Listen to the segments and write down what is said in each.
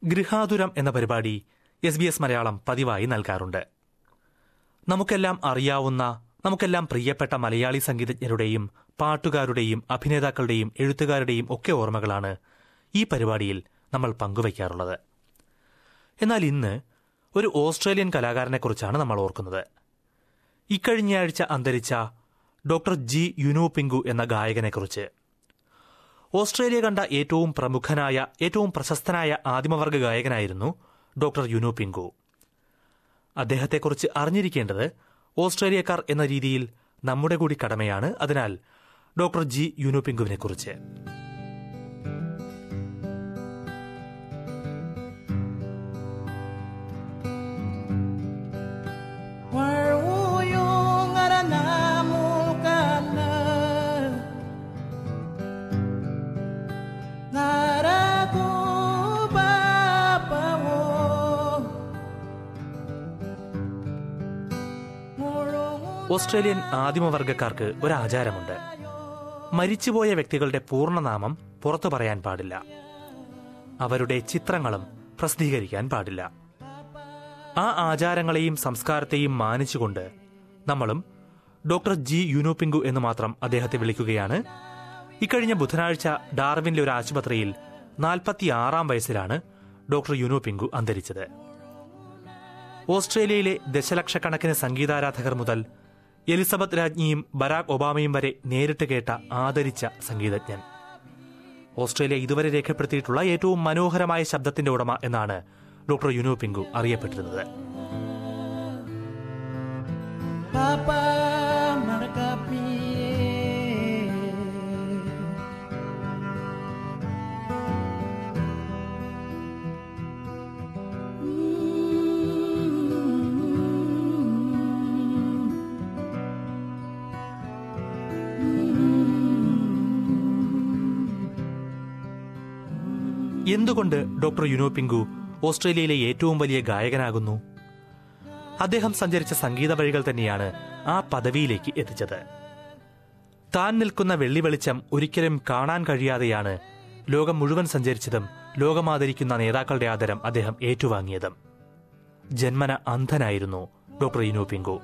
ഗൃഹാതുരം എന്ന പരിപാടി S B S Malayalam പതിവായി നൽകാറുണ്ട് നമുക്കെല്ലാം അറിയാവുന്ന നമുക്കെല്ലാം പ്രിയപ്പെട്ട മലയാളി സംഗീതജ്ഞരുടെയും പാട്ടുകാരുടെയും അഭിനേതാക്കളുടെയും എഴുത്തുകാരുടെയും ഒക്കെ ഓർമ്മകളാണ് ഈ പരിപാടിയിൽ നമ്മൾ പങ്കുവയ്ക്കാറുള്ളത് എന്നാൽ ഇന്ന് ഒരു ഓസ്ട്രേലിയൻ കലാകാരനെക്കുറിച്ചാണ് നമ്മൾ ഓർക്കുന്നത് ഇക്കഴിഞ്ഞയാഴ്ച അന്തരിച്ച ഡോക്ടർ ജി യുനോ പിങ്കു എന്ന ഗായകനെക്കുറിച്ച് ഓസ്ട്രേലിയ കണ്ട ഏറ്റവും പ്രമുഖനായ ഏറ്റവും പ്രശസ്തനായ ആദിമവർഗ ഗായകനായിരുന്നു ഡോക്ടർ യുനോ പിങ്കു അദ്ദേഹത്തെക്കുറിച്ച് അറിഞ്ഞിരിക്കേണ്ടത് ഓസ്ട്രേലിയക്കാർ എന്ന രീതിയിൽ നമ്മുടെ കൂടി കടമയാണ് അതിനാൽ doctor G Yunupingu Australian ആദിമവർഗക്കാർക്ക് ഒരു ആചാരമുണ്ട് മരിച്ചുപോയ വ്യക്തികളുടെ പൂർണ്ണനാമം പുറത്തു പറയാൻ പാടില്ല അവരുടെ ചിത്രങ്ങളും പ്രസിദ്ധീകരിക്കാൻ പാടില്ല ആ ആചാരങ്ങളെയും സംസ്കാരത്തെയും മാനിച്ചുകൊണ്ട് നമ്മളും ഡോക്ടർ ജി യുനോപിങ്കു എന്ന് മാത്രം അദ്ദേഹത്തെ വിളിക്കുകയാണ് ഇക്കഴിഞ്ഞ ബുധനാഴ്ച ഡാർവിനിലെ ഒരു ആശുപത്രിയിൽ നാൽപ്പത്തിയാറാം വയസ്സിലാണ് ഡോക്ടർ യുനോപിങ്കു അന്തരിച്ചത് ഓസ്ട്രേലിയയിലെ ദശലക്ഷക്കണക്കിന് സംഗീതാരാധകർ മുതൽ എലിസബത്ത് രാജ്ഞിയും ബരാക് ഒബാമയും വരെ നേരിട്ട് കേട്ട ആദരിച്ച സംഗീതജ്ഞൻ ഓസ്ട്രേലിയ ഇതുവരെ രേഖപ്പെടുത്തിയിട്ടുള്ള ഏറ്റവും മനോഹരമായ ശബ്ദത്തിന്റെ ഉടമ എന്നാണ് ഡോക്ടർ യുനോ പിങ്കു അറിയപ്പെട്ടിരുന്നത് Papa Marcapi എന്തുകൊണ്ട് ഡോക്ടർ യുനോ പിങ്കു ഓസ്ട്രേലിയയിലെ ഏറ്റവും വലിയ ഗായകനാകുന്നു അദ്ദേഹം സഞ്ചരിച്ച സംഗീത വഴികൾ തന്നെയാണ് ആ പദവിയിലേക്ക് എത്തിച്ചത് താൻ നിൽക്കുന്ന വെള്ളി വെളിച്ചം ഒരിക്കലും കാണാൻ കഴിയാതെയാണ് ലോകം മുഴുവൻ സഞ്ചരിച്ചതും ലോകമാദരിക്കുന്ന നേതാക്കളുടെ ആദരം അദ്ദേഹം ഏറ്റുവാങ്ങിയതും ജന്മന അന്ധനായിരുന്നു ഡോക്ടർ ഇനോ പിങ്കു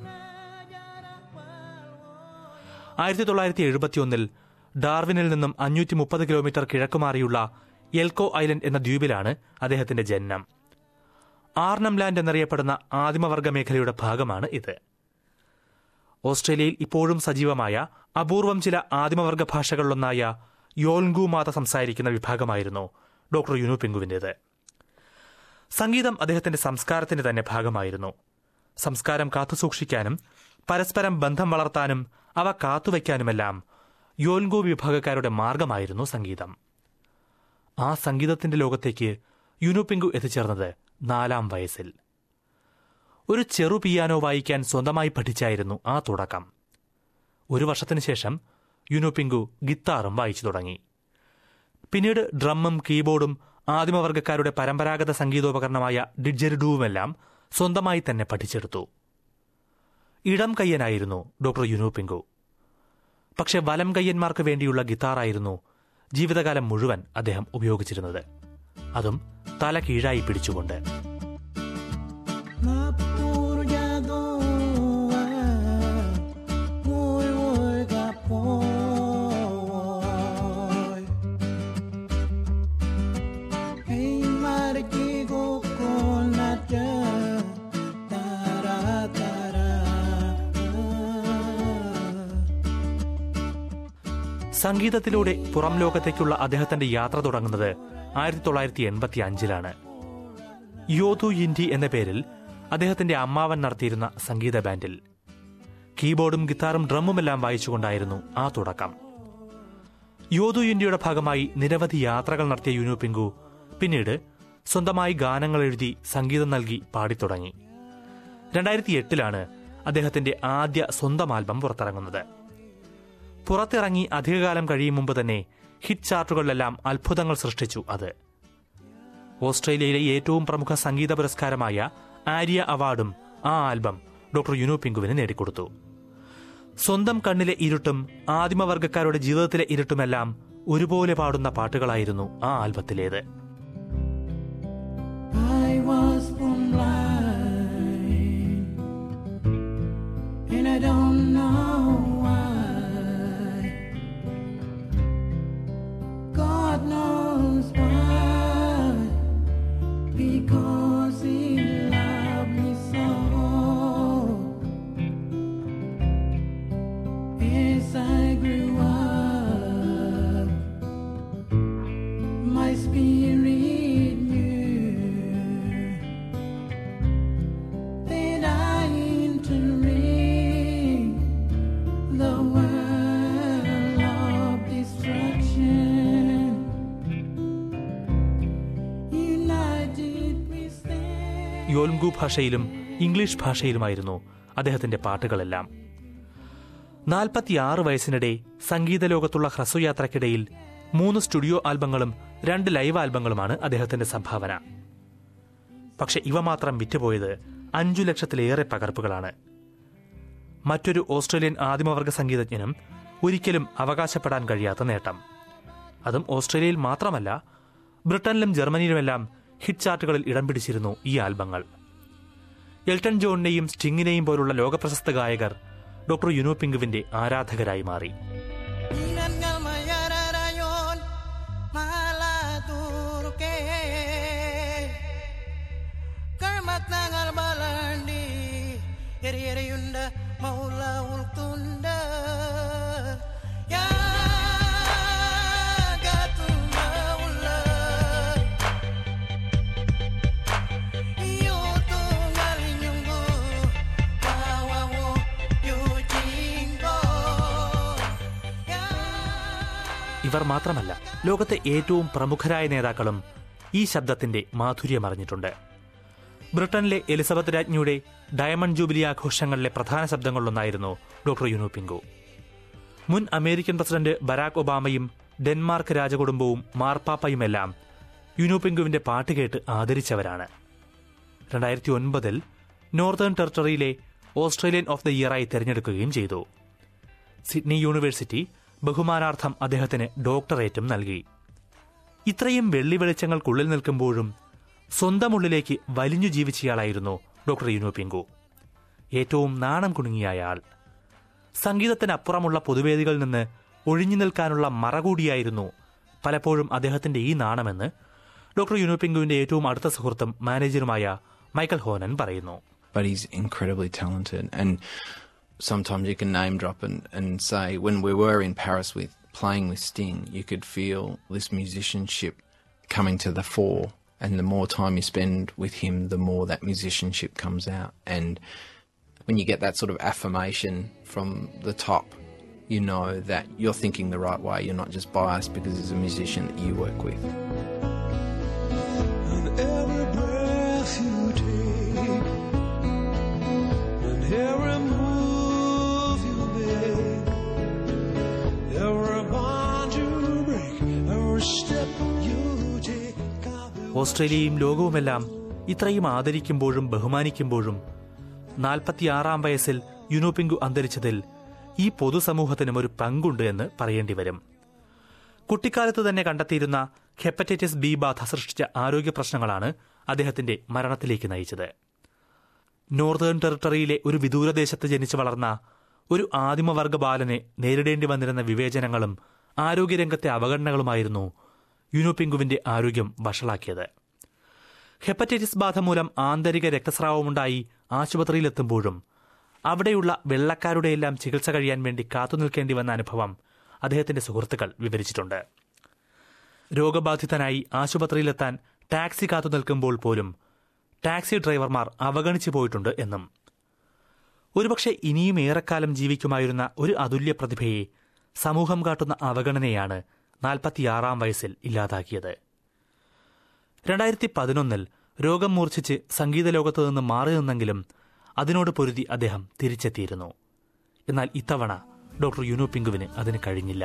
ആയിരത്തി തൊള്ളായിരത്തി എഴുപത്തിയൊന്നിൽ ഡാർവിനിൽ നിന്നും അഞ്ഞൂറ്റി മുപ്പത് കിലോമീറ്റർ കിഴക്കുമാറിയുള്ള എൽക്കോ ഐലൻഡ് എന്ന ദ്വീപിലാണ് അദ്ദേഹത്തിന്റെ ജനനം ആർനം ലാൻഡ് എന്നറിയപ്പെടുന്ന ആദിമവർഗ മേഖലയുടെ ഭാഗമാണ് ഇത് ഓസ്ട്രേലിയയിൽ ഇപ്പോഴും സജീവമായ അപൂർവം ചില ആദിമവർഗ ഭാഷകളിലൊന്നായ യോൽഗു മാത സംസാരിക്കുന്ന വിഭാഗമായിരുന്നു ഡോക്ടർ യുനു പിങ്കുവിന്റേത് സംഗീതം അദ്ദേഹത്തിന്റെ സംസ്കാരത്തിന്റെ തന്നെ ഭാഗമായിരുന്നു സംസ്കാരം കാത്തുസൂക്ഷിക്കാനും പരസ്പരം ബന്ധം വളർത്താനും അവ കാത്തുവയ്ക്കാനുമെല്ലാം യോൽഗു വിഭാഗക്കാരുടെ മാർഗമായിരുന്നു സംഗീതം ആ സംഗീതത്തിന്റെ ലോകത്തേക്ക് യുനുപിങ്കു എത്തിച്ചേർന്നത് നാലാം വയസ്സിൽ ഒരു ചെറു പിയാനോ വായിക്കാൻ സ്വന്തമായി പഠിച്ചായിരുന്നു ആ തുടക്കം ഒരു വർഷത്തിനു ശേഷം യുനുപിങ്കു ഗിത്താറും വായിച്ചു തുടങ്ങി പിന്നീട് ഡ്രമ്മും കീബോർഡും ആദിമവർഗക്കാരുടെ പരമ്പരാഗത സംഗീതോപകരണമായ ഡിഡ്ജറിഡുവുമെല്ലാം സ്വന്തമായി തന്നെ പഠിച്ചെടുത്തു ഇടം കയ്യനായിരുന്നു ഡോക്ടർ യുനൂപിങ്കു പക്ഷെ വലം കയ്യന്മാർക്ക് വേണ്ടിയുള്ള ഗിത്താറായിരുന്നു ജീവിതകാലം മുഴുവൻ അദ്ദേഹം ഉപയോഗിച്ചിരുന്നത് അതും തല കീഴായി പിടിച്ചുകൊണ്ട് Mapuryadoa Muy muy gapoy Hey margigo con la Tara tara സംഗീതത്തിലൂടെ പുറം ലോകത്തേക്കുള്ള അദ്ദേഹത്തിന്റെ യാത്ര തുടങ്ങുന്നത് ആയിരത്തി തൊള്ളായിരത്തി എൺപത്തി അഞ്ചിലാണ് യോധു ഇൻഡി എന്ന പേരിൽ അദ്ദേഹത്തിന്റെ അമ്മാവൻ നടത്തിയിരുന്ന സംഗീത ബാൻഡിൽ കീബോർഡും ഗിത്താറും ഡ്രമ്മുമെല്ലാം വായിച്ചുകൊണ്ടായിരുന്നു ആ തുടക്കം യോധു ഇന്ത്യയുടെ ഭാഗമായി നിരവധി യാത്രകൾ നടത്തിയ യുനു പിങ്കു പിന്നീട് സ്വന്തമായി ഗാനങ്ങൾ എഴുതി സംഗീതം നൽകി പാടിത്തുടങ്ങി രണ്ടായിരത്തി എട്ടിലാണ് അദ്ദേഹത്തിന്റെ ആദ്യ സ്വന്തം ആൽബം പുറത്തിറങ്ങുന്നത് പുറത്തിറങ്ങി അധികകാലം കഴിയും മുമ്പ് തന്നെ ഹിറ്റ് ചാർട്ടുകളിലെല്ലാം അത്ഭുതങ്ങൾ സൃഷ്ടിച്ചു അത് ഓസ്ട്രേലിയയിലെ ഏറ്റവും പ്രമുഖ സംഗീത പുരസ്കാരമായ ആര്യ അവാർഡും ആ ആൽബം ഡോക്ടർ യുനു പിങ്കുവിന് നേടിക്കൊടുത്തു സ്വന്തം കണ്ണിലെ ഇരുട്ടും ആദിമവർഗക്കാരുടെ ജീവിതത്തിലെ ഇരുട്ടുമെല്ലാം ഒരുപോലെ പാടുന്ന പാട്ടുകളായിരുന്നു ആ ആൽബത്തിലേത് യോൽഗു ഭാഷയിലും ഇംഗ്ലീഷ് ഭാഷയിലുമായിരുന്നു അദ്ദേഹത്തിന്റെ പാട്ടുകളെല്ലാം നാൽപ്പത്തിയാറ് വയസ്സിനിടെ സംഗീത ലോകത്തുള്ള ഹ്രസ്വയാത്രയ്ക്കിടയിൽ മൂന്ന് സ്റ്റുഡിയോ ആൽബങ്ങളും രണ്ട് ലൈവ് ആൽബങ്ങളുമാണ് അദ്ദേഹത്തിന്റെ സംഭാവന പക്ഷെ ഇവ മാത്രം വിറ്റുപോയത് അഞ്ചു ലക്ഷത്തിലേറെ പകർപ്പുകളാണ് മറ്റൊരു ഓസ്ട്രേലിയൻ ആദിമവർഗ സംഗീതജ്ഞനും ഒരിക്കലും അവകാശപ്പെടാൻ കഴിയാത്ത നേട്ടം അതും ഓസ്ട്രേലിയയിൽ മാത്രമല്ല ബ്രിട്ടനിലും ജർമ്മനിയിലുമെല്ലാം ഹിറ്റ് ചാർട്ടുകളിൽ ഇടം പിടിച്ചിരുന്നു ഈ ആൽബങ്ങൾ എൽട്ടൺ ജോണിനെയും സ്റ്റിങ്ങിനെയും പോലുള്ള ലോകപ്രശസ്ത ഗായകർ ഡോക്ടർ യുനോ പിങ്കുവിന്റെ ആരാധകരായി മാറി Ingat ngal mayararayon malatur ke Karmat nangal balandi Eri eri yunda maula ultunda Ya gatu maula Yo tunggal nyunggu Kawawo yo jinggo Ya ഇവർ മാത്രമല്ല ലോകത്തെ ഏറ്റവും പ്രമുഖരായ നേതാക്കളും ഈ ശബ്ദത്തിന്റെ മാധുര്യം അറിഞ്ഞിട്ടുണ്ട് ബ്രിട്ടനിലെ എലിസബത്ത് രാജ്ഞിയുടെ ഡയമണ്ട് ജൂബിലി ആഘോഷങ്ങളിലെ പ്രധാന ശബ്ദങ്ങളിലൊന്നായിരുന്നു ഡോക്ടർ യുനോ പിങ്കു മുൻ അമേരിക്കൻ പ്രസിഡന്റ് ബരാക് ഒബാമയും ഡെൻമാർക്ക് രാജകുടുംബവും മാർപ്പാപ്പയുമെല്ലാം യുനോ പിങ്കുവിന്റെ പാട്ട് കേട്ട് ആദരിച്ചവരാണ് രണ്ടായിരത്തി ഒൻപതിൽ northern territory Australian of the ഇയറായി തെരഞ്ഞെടുക്കുകയും ചെയ്തു സിഡ്നി യൂണിവേഴ്സിറ്റി ബഹുമാനാർത്ഥം അദ്ദേഹത്തിന് ഡോക്ടറേറ്റും നൽകി ഇത്രയും വെള്ളി വെളിച്ചങ്ങൾക്കുള്ളിൽ നിൽക്കുമ്പോഴും സ്വന്തം ഉള്ളിലേക്ക് വലിഞ്ഞു ജീവിച്ചയാളായിരുന്നു ഡോക്ടർ യുനോ പിങ്കു ഏറ്റവും നാണം കുണുങ്ങിയ ആൾ സംഗീതത്തിനപ്പുറമുള്ള പൊതുവേദികളിൽ നിന്ന് ഒഴിഞ്ഞു നിൽക്കാനുള്ള മറ കൂടിയായിരുന്നു പലപ്പോഴും അദ്ദേഹത്തിന്റെ ഈ നാണമെന്ന് ഡോക്ടർ യുനോ പിങ്കുവിന്റെ ഏറ്റവും അടുത്ത സുഹൃത്തും മാനേജറുമായ മൈക്കൽ ഹോനൻ പറയുന്നു but he's incredibly talented. And sometimes you can name drop and, and say, when we were in Paris with playing with Sting, you could feel this musicianship coming to the fore. And the more time you spend with him, the more that musicianship comes out. And when you get that sort of affirmation from the top, you know that you're thinking the right way. You're not just biased because he's a musician that you work with. And every breath you take, and every move you make, every bond you break, every step you take, God will ഓസ്ട്രേലിയയും ലോകവുമെല്ലാം ഇത്രയും ആദരിക്കുമ്പോഴും ബഹുമാനിക്കുമ്പോഴും നാൽപ്പത്തിയാറാം വയസ്സിൽ യുനോപിങ്കു അന്തരിച്ചതിൽ ഈ പൊതുസമൂഹത്തിനും ഒരു പങ്കുണ്ട് എന്ന് പറയേണ്ടി വരും കുട്ടിക്കാലത്ത് തന്നെ കണ്ടെത്തിയിരുന്ന ഹെപ്പറ്റൈറ്റിസ് ബി ബാധ സൃഷ്ടിച്ച ആരോഗ്യ പ്രശ്നങ്ങളാണ് അദ്ദേഹത്തിന്റെ മരണത്തിലേക്ക് നയിച്ചത് നോർത്തേൺ ടെറിട്ടറിയിലെ ഒരു വിദൂരദേശത്ത് ജനിച്ചു വളർന്ന ഒരു ആദിമവർഗ ബാലനെ നേരിടേണ്ടി വന്നിരുന്ന വിവേചനങ്ങളും ആരോഗ്യരംഗത്തെ അവഗണനകളുമായിരുന്നു യുനോപിങ്കുവിന്റെ ആരോഗ്യം വഷളാക്കിയത് ഹെപ്പറ്റൈറ്റിസ് ബാധ മൂലം ആന്തരിക രക്തസ്രാവമുണ്ടായി ആശുപത്രിയിലെത്തുമ്പോഴും അവിടെയുള്ള വെള്ളക്കാരുടെയെല്ലാം ചികിത്സ കഴിയാൻ വേണ്ടി കാത്തുനിൽക്കേണ്ടി വന്ന അനുഭവം അദ്ദേഹത്തിന്റെ സുഹൃത്തുക്കൾ വിവരിച്ചിട്ടുണ്ട് രോഗബാധിതനായി ആശുപത്രിയിലെത്താൻ ടാക്സി കാത്തു നിൽക്കുമ്പോൾ പോലും ടാക്സി ഡ്രൈവർമാർ അവഗണിച്ചു പോയിട്ടുണ്ട് എന്നും ഒരുപക്ഷെ ഇനിയും ഏറെക്കാലം ജീവിക്കുമായിരുന്ന ഒരു അതുല്യ പ്രതിഭയെ സമൂഹം കാട്ടുന്ന അവഗണനയാണ് നാൽപ്പത്തിയാറാം വയസ്സിൽ ഇല്ലാതാക്കിയത് രണ്ടായിരത്തി പതിനൊന്നിൽ രോഗം മൂർച്ഛിച്ച് സംഗീത ലോകത്തു നിന്ന് മാറി നിന്നെങ്കിലും അതിനോട് പൊരുതി അദ്ദേഹം തിരിച്ചെത്തിയിരുന്നു എന്നാൽ ഇത്തവണ ഡോക്ടർ യുനോ പിങ്കുവിന് അതിന് കഴിഞ്ഞില്ല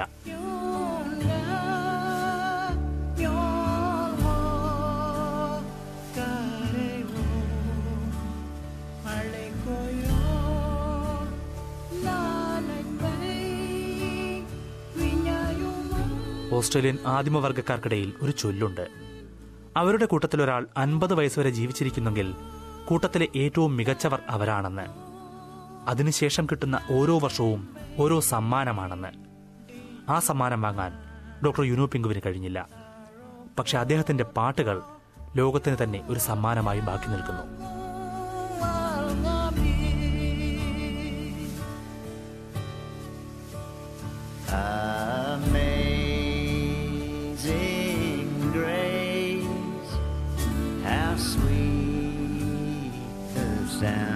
ഓസ്ട്രേലിയൻ ആദിമവർഗക്കാർക്കിടയിൽ ഒരു ചൊല്ലുണ്ട് അവരുടെ കൂട്ടത്തിലൊരാൾ അൻപത് വയസ്സുവരെ ജീവിച്ചിരിക്കുന്നെങ്കിൽ കൂട്ടത്തിലെ ഏറ്റവും മികച്ചവർ അവരാണെന്ന് അതിനുശേഷം കിട്ടുന്ന ഓരോ വർഷവും ഓരോ സമ്മാനമാണെന്ന് ആ സമ്മാനം വാങ്ങാൻ ഡോക്ടർ യുനോ പിങ്കുവിന് കഴിഞ്ഞില്ല പക്ഷെ അദ്ദേഹത്തിന്റെ പാട്ടുകൾ ലോകത്തിന് തന്നെ ഒരു സമ്മാനമായി ബാക്കി നിൽക്കുന്നു Amazing grace, how sweet the sound